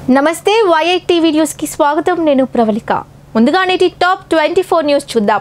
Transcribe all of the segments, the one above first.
నమస్తే yi TV news కి స్వాగతం నేను ప్రవళిక ముందుగా నేటి స్వాగతం నేను ప్రవళిక ముందుగా నేటి టాప్ ట్వంటీ ఫోర్ న్యూస్ చూద్దాం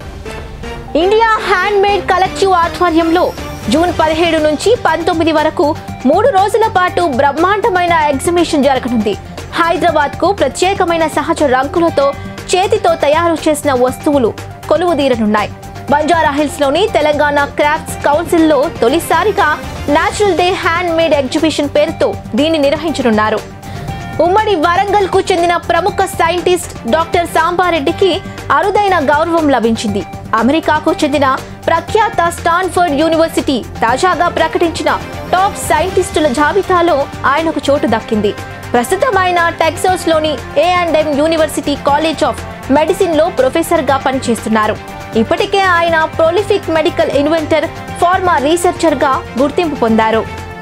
ఇండియా హ్యాండ్ మేడ్ కలెక్టివ్ ఆధ్వర్యంలో జూన్ పదిహేడు నుంచి పంతొమ్మిది వరకు మూడు రోజుల పాటు బ్రహ్మాండమైన ఎగ్జిబిషన్ జరగనుంది హైదరాబాద్ కు ప్రత్యేకమైన సహజ రంగులతో చేతితో తయారు చేసిన వస్తువులు కొలువుదీరనున్నాయి బంజారా హిల్స్ లోని తెలంగాణ క్రాఫ్ట్స్ కౌన్సిల్ లో తొలిసారిగా natural day hand made exhibition పేరుతో దీన్ని నిర్వహించనున్నారు ఉమ్మడి వరంగల్ కు చెందిన ప్రముఖ సైంటిస్ట్ డాక్టర్ సాంబారెడ్డికి అరుదైన గౌరవం లభించింది అమెరికాకు చెందిన ప్రఖ్యాత స్టాన్ఫర్డ్ యూనివర్సిటీ తాజాగా ప్రకటించిన టాప్ సైంటిస్టుల జాబితాలో ఆయనకు చోటు దక్కింది ప్రస్తుతం ఆయన టెక్సాస్ లోని A and M university college of medicine లో ప్రొఫెసర్ గా పనిచేస్తున్నారు ఇప్పటికే ఆయన prolific medical inventor pharma researcher గా గుర్తింపు పొందారు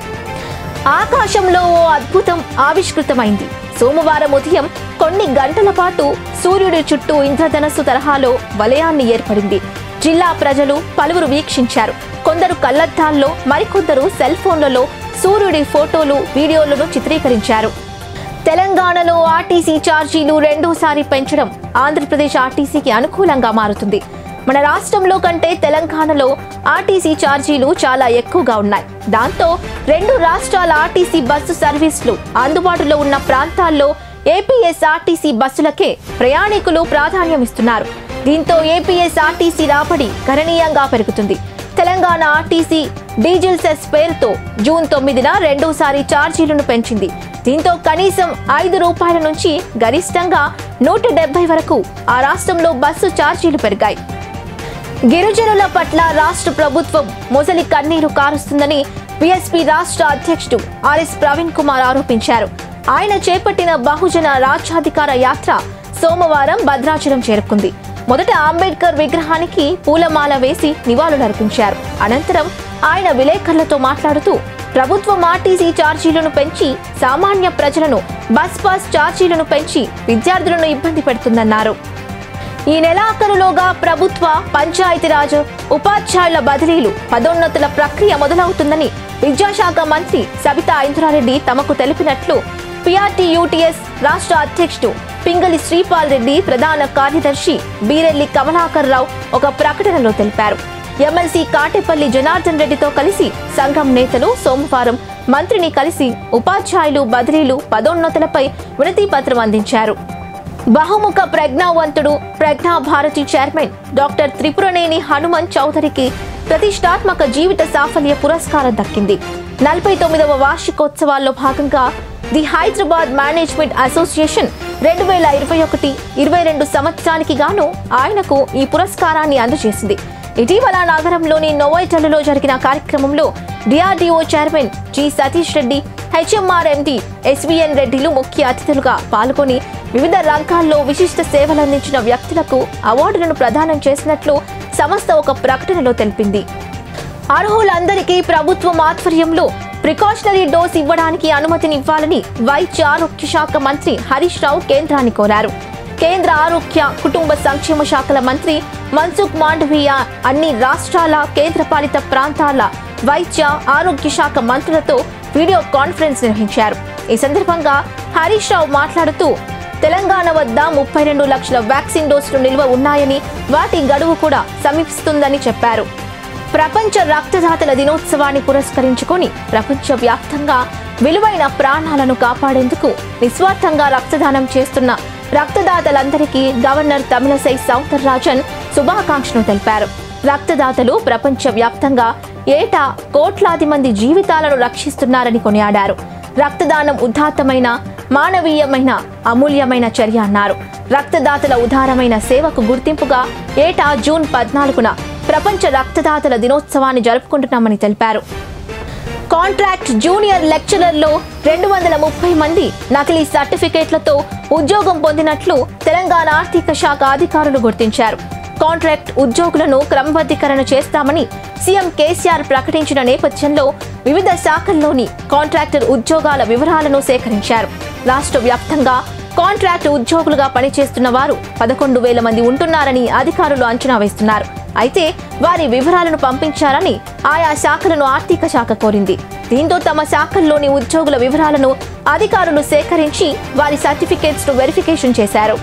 ఆకాశంలో ఓ అద్భుతం ఆవిష్కృతమైంది సోమవారం ఉదయం కొన్ని గంటల పాటు సూర్యుడి చుట్టూ ఇంద్రధనస్సు తరహాలో వలయాన్ని ఏర్పడింది జిల్లా ప్రజలు పలువురు వీక్షించారు కొందరు కళ్లద్దాల్లో మరికొందరు సెల్ ఫోన్లలో సూర్యుడి ఫోటోలు వీడియోలను చిత్రీకరించారు తెలంగాణలో ఆర్టీసీ ఛార్జీలు రెండోసారి పెంచడం ఆంధ్రప్రదేశ్ ఆర్టీసీకి అనుకూలంగా మారుతుంది మన రాష్ట్రంలో కంటే తెలంగాణలో ఆర్టీసీ ఛార్జీలు చాలా ఎక్కువగా ఉన్నాయి దాంతో రెండు రాష్ట్రాల ఆర్టీసీ బస్సు సర్వీసులు అందుబాటులో ఉన్న ప్రాంతాల్లో ఏపీఎస్ ఆర్టీసీ బస్సులకే ప్రయాణికులు ప్రాధాన్యం ఇస్తున్నారు దీంతో ఏపీఎస్ ఆర్టీసీ రాబడి గణనీయంగా పెరుగుతుంది తెలంగాణ ఆర్టీసీ డీజిల్ సెస్ పేరుతో జూన్ తొమ్మిదిన రెండోసారి ఛార్జీలను పెంచింది దీంతో కనీసం ఐదు రూపాయల నుంచి గరిష్టంగా నూట డెబ్బై వరకు ఆ రాష్ట్రంలో బస్సు ఛార్జీలు పెరిగాయి గిరిజనుల పట్ల రాష్ట్ర ప్రభుత్వం మొసలి కన్నీరు కారుస్తుందని బీఎస్పీ రాష్ట్ర అధ్యక్షుడు ఆర్ఎస్ ప్రవీణ్ కుమార్ ఆరోపించారు ఆయన చేపట్టిన బహుజన రాజ్యాధికార యాత్ర సోమవారం భద్రాచలం చేరుకుంది మొదట అంబేద్కర్ విగ్రహానికి పూలమాల వేసి నివాళులర్పించారు అనంతరం ఆయన విలేకరులతో మాట్లాడుతూ ప్రభుత్వం ఆర్టీసీ ఛార్జీలను పెంచి సామాన్య ప్రజలను బస్ పాస్ ఛార్జీలను పెంచి విద్యార్థులను ఇబ్బంది పెడుతుందన్నారు ఈ నెలాఖరులోగా ప్రభుత్వ పంచాయతీరాజ్ ఉపాధ్యాయుల బదిలీలు పదోన్నతుల ప్రక్రియ మొదలవుతుందని విద్యాశాఖ మంత్రి సబితా ఇంద్రారెడ్డి తమకు తెలిపినట్లు పిఆర్టీ యూటీఎస్ రాష్ట్ర అధ్యక్షుడు పింగళి శ్రీపాల్ రెడ్డి ప్రధాన కార్యదర్శి బీరెల్లి కమలాకర్ రావు ఒక ప్రకటనలో తెలిపారు ఎమ్మెల్సీ కాటేపల్లి జనార్దన్ రెడ్డితో కలిసి సంఘం నేతలు సోమవారం మంత్రిని కలిసి ఉపాధ్యాయులు బదిలీలు పదోన్నతులపై వినతి పత్రం అందించారు బహుముఖ ప్రజ్ఞావంతుడు ప్రజ్ఞా భారతి చైర్మన్ డాక్టర్ త్రిపురనేని హనుమంత్ చౌదరికి ప్రతిష్టాత్మక జీవిత సాఫల్య పురస్కారం దక్కింది నలభై తొమ్మిదవ వార్షికోత్సవాల్లో భాగంగా ది హైదరాబాద్ మేనేజ్మెంట్ అసోసియేషన్ రెండు వేల ఇరవై ఒకటి ఇరవై రెండు సంవత్సరానికి గాను ఆయనకు ఈ పురస్కారాన్ని అందజేసింది ఇటీవల నగరంలోని నోవైటల్లో జరిగిన కార్యక్రమంలో DRDO chairman G Satish Reddy HMR MD SVN రెడ్డిలు ముఖ్య అతిథులుగా పాల్గొని వివిధ రంగాల్లో విశిష్ట సేవలందించిన వ్యక్తులకు అవార్డులను ప్రదానం చేసినట్లు సంస్థ ఒక ప్రకటనలో తెలిపింది అర్హులందరికీ ప్రభుత్వం ఆధ్వర్యంలో ప్రికాషనరీ డోస్ ఇవ్వడానికి అనుమతినివ్వాలని వైద్య ఆరోగ్య శాఖ మంత్రి హరీష్ రావు కేంద్రాన్ని కోరారు కేంద్ర ఆరోగ్య కుటుంబ సంక్షేమ శాఖల మంత్రి మన్సుఖ్ మాండవీయ అన్ని రాష్ట్రాల కేంద్రపాలిత ప్రాంతాల వైద్య ఆరోగ్య శాఖ మంత్రులతో వీడియో కాన్ఫరెన్స్ నిర్వహించారు ఈ సందర్భంగా హరీష్ రావు మాట్లాడుతూ తెలంగాణ వద్ద ముప్పై రెండు లక్షల వ్యాక్సిన్ డోసులు నిల్వ ఉన్నాయని వాటి గడువు కూడా సమీపిస్తుందని చెప్పారు ప్రపంచ రక్తదాతల దినోత్సవాన్ని పురస్కరించుకొని ప్రపంచ వ్యాప్తంగా విలువైన ప్రాణాలను కాపాడేందుకు నిస్వార్థంగా రక్తదానం చేస్తున్న రక్తదాతలందరికీ గవర్నర్ తమిళసై సౌందరరాజన్ శుభాకాంక్షలు తెలిపారు రక్తదాతలు ప్రపంచ వ్యాప్తంగా ఏటా కోట్లాది మంది జీవితాలను రక్షిస్తున్నారని కొనియాడారు రక్తదానం ఉదాత్తమైన మానవీయమైన అమూల్యమైన చర్య అన్నారు రక్తదాతల ఉదారమైన సేవకు గుర్తింపుగా ఏటా జూన్ పద్నాలుగున ప్రపంచ రక్తదాతల దినోత్సవాన్ని జరుపుకుంటున్నామని తెలిపారు కాంట్రాక్ట్ జూనియర్ లెక్చరర్లో రెండు వందల ముప్పై మంది నకిలీ సర్టిఫికేట్లతో ఉద్యోగం పొందినట్లు తెలంగాణ ఆర్థిక శాఖ అధికారులు గుర్తించారు కాంట్రాక్ట్ ఉద్యోగులను క్రమబద్ధీకరణ చేస్తామని సీఎం కేసీఆర్ ప్రకటించిన నేపథ్యంలో వివిధ శాఖల్లోని కాంట్రాక్టర్ ఉద్యోగాల వివరాలను సేకరించారు రాష్ట్ర వ్యాప్తంగా కాంట్రాక్ట్ ఉద్యోగులుగా పనిచేస్తున్న వారు పదకొండు వేల మంది ఉంటున్నారని అధికారులు అంచనా వేస్తున్నారు అయితే వారి వివరాలను పంపించాలని ఆయా శాఖలను ఆర్థిక శాఖ కోరింది దీంతో తమ శాఖల్లోని ఉద్యోగుల వివరాలను అధికారులు సేకరించి వారి సర్టిఫికేట్స్ ను వెరిఫికేషన్ చేశారు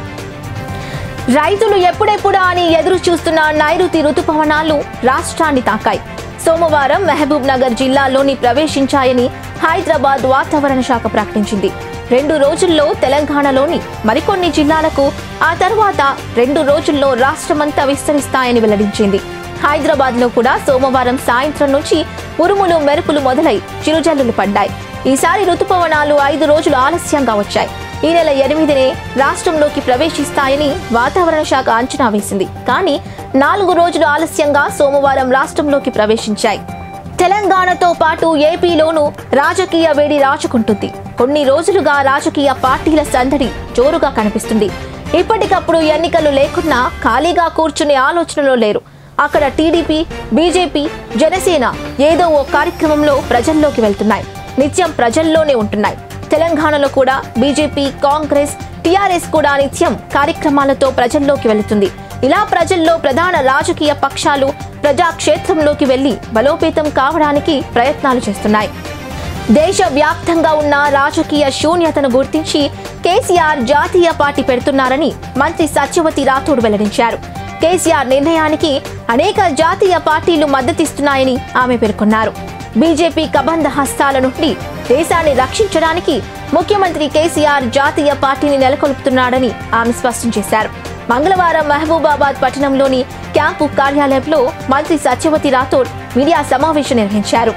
రైతులు ఎప్పుడెప్పుడా అని ఎదురు చూస్తున్న నైరుతి రుతుపవనాలు రాష్ట్రాన్ని తాకాయి సోమవారం మహబూబ్ నగర్ జిల్లాలోని ప్రవేశించాయని హైదరాబాద్ వాతావరణ శాఖ ప్రకటించింది రెండు రోజుల్లో తెలంగాణలోని మరికొన్ని జిల్లాలకు ఆ తర్వాత రెండు రోజుల్లో రాష్ట్రమంతా విస్తరిస్తాయని వెల్లడించింది హైదరాబాద్ లో కూడా సోమవారం సాయంత్రం నుంచి ఉరుములు మెరుపులు మొదలై చిరుజల్లులు పడ్డాయి ఈసారి రుతుపవనాలు ఐదు రోజులు ఆలస్యంగా వచ్చాయి ఈ నెల ఎనిమిదినే రాష్ట్రంలోకి ప్రవేశిస్తాయని వాతావరణ శాఖ అంచనా వేసింది కానీ నాలుగు రోజులు ఆలస్యంగా సోమవారం రాష్ట్రంలోకి ప్రవేశించాయి తెలంగాణతో పాటు ఏపీలోనూ రాజకీయ వేడి రాచుకుంటుంది కొన్ని రోజులుగా రాజకీయ పార్టీల సందడి జోరుగా కనిపిస్తుంది ఇప్పటికప్పుడు ఎన్నికలు లేకున్నా ఖాళీగా కూర్చునే ఆలోచనలో లేరు అక్కడ టీడీపీ బీజేపీ జనసేన ఏదో ఓ కార్యక్రమంలో ప్రజల్లోకి వెళ్తున్నాయి నిత్యం ప్రజల్లోనే ఉంటున్నాయి తెలంగాణలో కూడా బీజేపీ కాంగ్రెస్ టీఆర్ఎస్ కూడా నిత్యం కార్యక్రమాలతో ప్రజల్లోకి వెళుతుంది ఇలా ప్రజల్లో ప్రధాన రాజకీయ పక్షాలు ప్రజాక్షేత్రంలోకి వెళ్లి బలోపేతం కావడానికి ప్రయత్నాలు చేస్తున్నాయి దేశవ్యాప్తంగా ఉన్న రాజకీయ శూన్యతను గుర్తించి కేసీఆర్ జాతీయ పార్టీ పెడుతున్నారని మంత్రి సత్యవతి రాథోడ్ వెల్లడించారు కేసీఆర్ నిర్ణయానికి అనేక జాతీయ పార్టీలు మద్దతిస్తున్నాయని ఆమె పేర్కొన్నారు బీజేపీ కబంధ హస్తాల నుండి దేశాన్ని రక్షించడానికి ముఖ్యమంత్రి కేసీఆర్ జాతీయ పార్టీని నెలకొల్పుతున్నాడని ఆమె స్పష్టం చేశారు మంగళవారం మహబూబాబాద్ పట్టణంలోని క్యాంపు కార్యాలయంలో మంత్రి సత్యవతి రాథోడ్ మీడియా సమావేశం నిర్వహించారు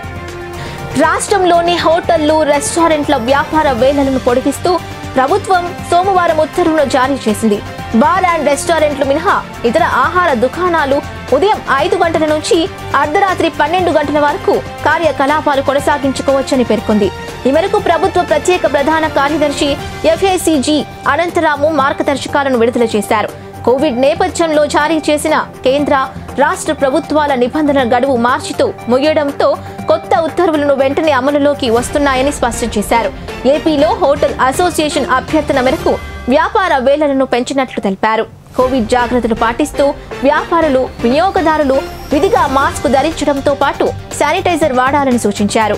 రాష్ట్రంలోని హోటళ్లు రెస్టారెంట్ల వ్యాపార వేళలను పొడిగిస్తూ ప్రభుత్వం సోమవారం ఉత్తర్వులు జారీ చేసింది బార్ అండ్ రెస్టారెంట్లు మినహా ఇతర ఆహార దుకాణాలు ఉదయం ఐదు గంటల నుంచి అర్ధరాత్రి పన్నెండు గంటల వరకు కార్యకలాపాలు కొనసాగించుకోవచ్చని పేర్కొంది ఈ మేరకు ప్రభుత్వ ప్రత్యేక ప్రధాన కార్యదర్శి ఎఫ్ఏసీజీ అనంతరాము మార్గదర్శకాలను విడుదల చేశారు కోవిడ్ నేపథ్యంలో జారీ చేసిన కేంద్ర రాష్ట్ర ప్రభుత్వాల నిబంధనల గడువు మార్చితో ముగియడంతో కొత్త ఉత్తర్వులను వెంటనే అమలులోకి వస్తున్నాయని స్పష్టం చేశారు ఏపీలో హోటల్ అసోసియేషన్ అభ్యర్థన మేరకు వ్యాపార వేళలను పెంచినట్లు తెలిపారు కోవిడ్ జాగ్రత్తలు పాటిస్తూ వ్యాపారులు వినియోగదారులు విధిగా మాస్క్ ధరించడంతో పాటు శానిటైజర్ వాడాలని సూచించారు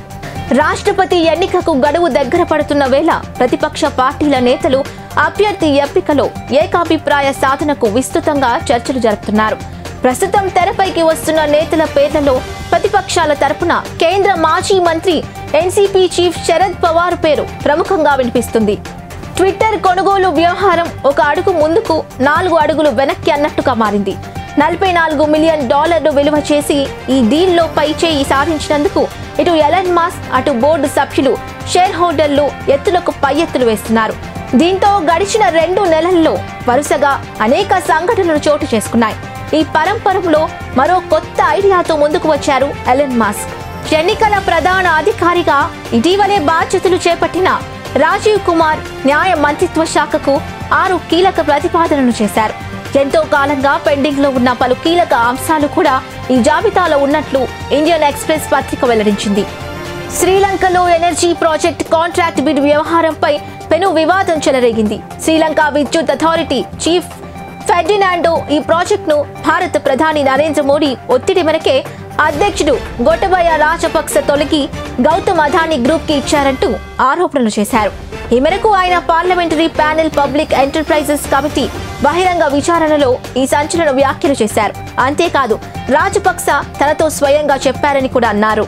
రాష్ట్రపతి ఎన్నికకు గడువు దగ్గర పడుతున్న వేళ ప్రతిపక్ష పార్టీల నేతలు అభ్యర్థి ఎంపికలో ఏకాభిప్రాయ సాధనకు విస్తృతంగా చర్చలు జరుపుతున్నారు ప్రస్తుతం తెరపైకి వస్తున్న నేతల పేర్లలో ప్రతిపక్షాల తరపున కేంద్ర మాజీ మంత్రి ఎన్సీపీ చీఫ్ శరద్ పవార్ పేరు ప్రముఖంగా వినిపిస్తుంది ట్విట్టర్ కొనుగోలు వ్యవహారం ఒక అడుగు ముందుకు నాలుగు అడుగులు వెనక్కి అన్నట్టుగా మారింది నలభై నాలుగు మిలియన్ డాలర్లు విలువ చేసి ఈ డీల్లో పైచేయి సాధించినందుకు ఇటు ఎలన్ మాస్క్ అటు బోర్డు సభ్యులు షేర్ హోల్డర్లు ఎత్తులకు పై ఎత్తులు వేస్తున్నారు దీంతో గడిచిన రెండు నెలల్లో వరుసగా అనేక సంఘటనలు చోటు చేసుకున్నాయి ఈ పరంపరలో మరో కొత్త ఐడియాతో ముందుకు వచ్చారు ఎలన్ మాస్క్ ఎన్నికల ప్రధాన అధికారిగా ఇటీవలే బాధ్యతలు చేపట్టిన రాజీవ్ కుమార్ న్యాయ మంత్రిత్వ శాఖకు ఆరు కీలక ప్రతిపాదనలు చేశారు ఎంతో కాలంగా పెండింగ్ లో ఉన్న పలు కీలక అంశాలు కూడా ఈ జాబితాలో ఉన్నట్లు ఇండియన్ ఎక్స్ప్రెస్ పత్రిక వెల్లడించింది శ్రీలంకలో ఎనర్జీ ప్రాజెక్ట్ కాంట్రాక్ట్ బిడ్ వ్యవహారంపై పెను వివాదం చెలరేగింది శ్రీలంక విద్యుత్ అథారిటీ చీఫ్ ఫెర్డినాండో ఈ ప్రాజెక్టును భారత ప్రధాని నరేంద్ర మోడీ ఒత్తిడి మేరకే అధ్యక్షుడు గొటబయ రాజపక్స తొలగి గౌతమ్ అదానీ గ్రూప్ కి ఇచ్చారంటూ ఆరోపణలు చేశారు ఈ మేరకు ఆయన parliamentary panel public enterprises committee బహిరంగ విచారణలో ఈ సంచలన వ్యాఖ్యలు చేశారు అంతేకాదు రాజపక్స తనతో స్వయంగా చెప్పారని కూడా అన్నారు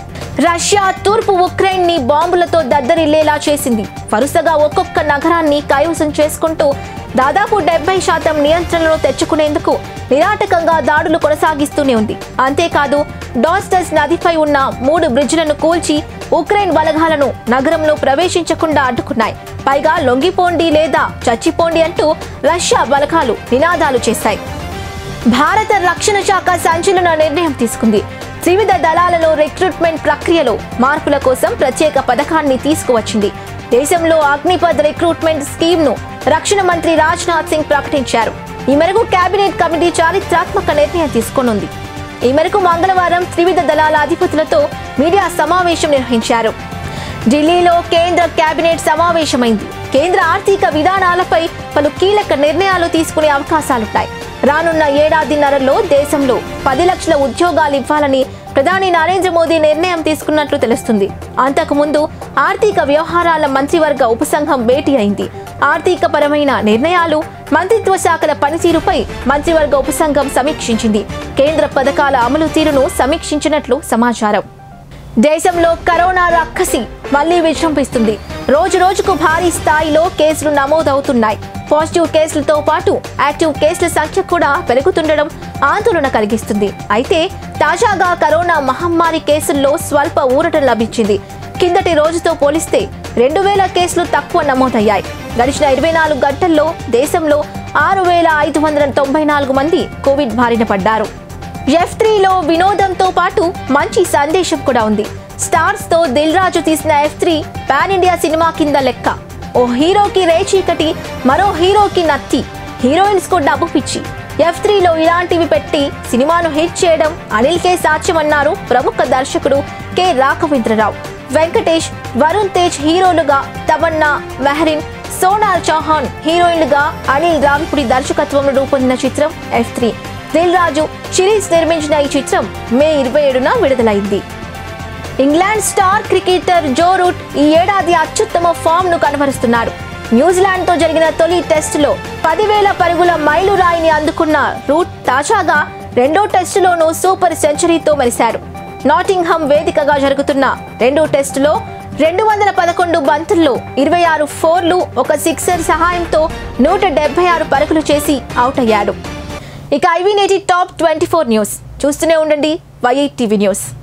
రష్యా తూర్పు ఉక్రెయిన్ ని బాంబులతో దద్దరిల్లేలా చేసింది వరుసగా ఒక్కొక్క నగరాన్ని కైవసం చేసుకుంటూ దాదాపు డెబ్బై శాతం నియంత్రణలో తెచ్చుకునేందుకు నిరాటకంగా దాడులు కొనసాగిస్తూనే ఉంది అంతేకాదు డాస్టస్ నదిపై ఉన్న మూడు బ్రిడ్జ్లను కూల్చి ఉక్రెయిన్ బలగాలను నగరంలో ప్రవేశించకుండా అడ్డుకున్నాయి పైగా లొంగిపోండి లేదా చచ్చిపోండి అంటూ రష్యా బలగాలు నినాదాలు చేశాయి భారత రక్షణ శాఖ సంచలన నిర్ణయం తీసుకుంది త్రివిధ దళాలలో రిక్రూట్మెంట్ ప్రక్రియలో మార్పుల కోసం ప్రత్యేక పథకాన్ని తీసుకువచ్చింది దేశంలో అగ్నిపథ్ రిక్రూట్మెంట్ స్కీమ్ ను రక్షణ మంత్రి రాజ్నాథ్ సింగ్ ప్రకటించారు ఈ మేరకు కేబినెట్ కమిటీ చారిత్రాత్మక నిర్ణయం తీసుకొనుంది ఈ మేరకు మంగళవారం త్రివిధ దళాల అధిపతులతో మీడియా సమావేశం నిర్వహించారు ఢిల్లీలో కేంద్ర కేబినెట్ సమావేశమైంది కేంద్ర ఆర్థిక విధానాలపై పలు కీలక నిర్ణయాలు తీసుకునే అవకాశాలుంటాయి రానున్న ఏడాదిన్నరలో దేశంలో పది లక్షల ఉద్యోగాలు ఇవ్వాలని ప్రధాని నరేంద్ర మోదీ నిర్ణయం తీసుకున్నట్లు తెలుస్తుంది అంతకుముందు ఆర్థిక వ్యవహారాల మంత్రివర్గ ఉపసంఘం భేటీ అయింది ఆర్థిక పరమైన నిర్ణయాలు మంత్రిత్వ శాఖల పనితీరుపై మంత్రివర్గ ఉపసంఘం సమీక్షించింది కేంద్ర పథకాల అమలు తీరును సమీక్షించినట్లు సమాచారం దేశంలో కరోనా రక్కసి మళ్లీ విజృంభిస్తుంది రోజు రోజుకు భారీ స్థాయిలో కేసులు నమోదవుతున్నాయి పాజిటివ్ కేసులతో పాటు యాక్టివ్ కేసుల సంఖ్య కూడా పెరుగుతుండడం ఆందోళన కలిగిస్తుంది అయితే తాజాగా కరోనా మహమ్మారి కేసుల్లో స్వల్ప ఊరట లభించింది కిందటి రోజుతో పోలిస్తే రెండు వేల కేసులు తక్కువ నమోదయ్యాయి గడిచిన ఇరవై నాలుగు గంటల్లో దేశంలో ఆరు వేల ఐదు వందల తొంభై నాలుగు మంది కోవిడ్ బారిన పడ్డారు ఎఫ్ త్రీలో వినోదంతో పాటు మంచి సందేశం కూడా ఉంది స్టార్స్ తో దిల్ రాజు తీసిన F three pan India cinema కింద లెక్క ఓ హీరోకి రేచీకటి మరో హీరోకి నత్తి హీరోయిన్స్ కు డబ్బు పిచ్చి ఎఫ్ త్రీలో ఇలాంటివి పెట్టి సినిమాను హిట్ చేయడం అనిల్ కే సాధ్యమన్నారు ప్రముఖ దర్శకుడు కె రాఘవేంద్రరావు వెంకటేష్ వరుణ్ తేజ్ హీరోలుగా తమన్నా మెహరిన్ సోనాల్ చౌహాన్ హీరోయిన్లుగా అనిల్ రావిపుడి దర్శకత్వంలో రూపొందిన చిత్రం F three Dil Raju series నిర్మించిన ఈ చిత్రం మే ఇరవై ఏడున విడుదలైంది England star cricketer Joe Root ఈ ఏడాది అత్యుత్తమ ఫామ్ ను కనబరుస్తున్నారు న్యూజిలాండ్ తో జరిగిన తొలి టెస్టులో పదివేల పరుగుల మైలురాయిని అందుకున్న రూట్ తాజాగా రెండో టెస్టులోనూ సూపర్ సెంచరీతో మెరిశారు నాటింగ్హమ్ వేదికగా జరుగుతున్న రెండో టెస్టులో రెండు వందల పదకొండు బంతుల్లో ఇరవై ఆరు ఫోర్లు ఒక సిక్సర్ సహాయంతో నూట డెబ్బై ఆరు పరుగులు చేసి అవుట్ అయ్యాడు ఇక ఐవీ నేటి టాప్ ట్వంటీ ఫోర్ న్యూస్ చూస్తూనే ఉండండి వైఐ టీవీ న్యూస్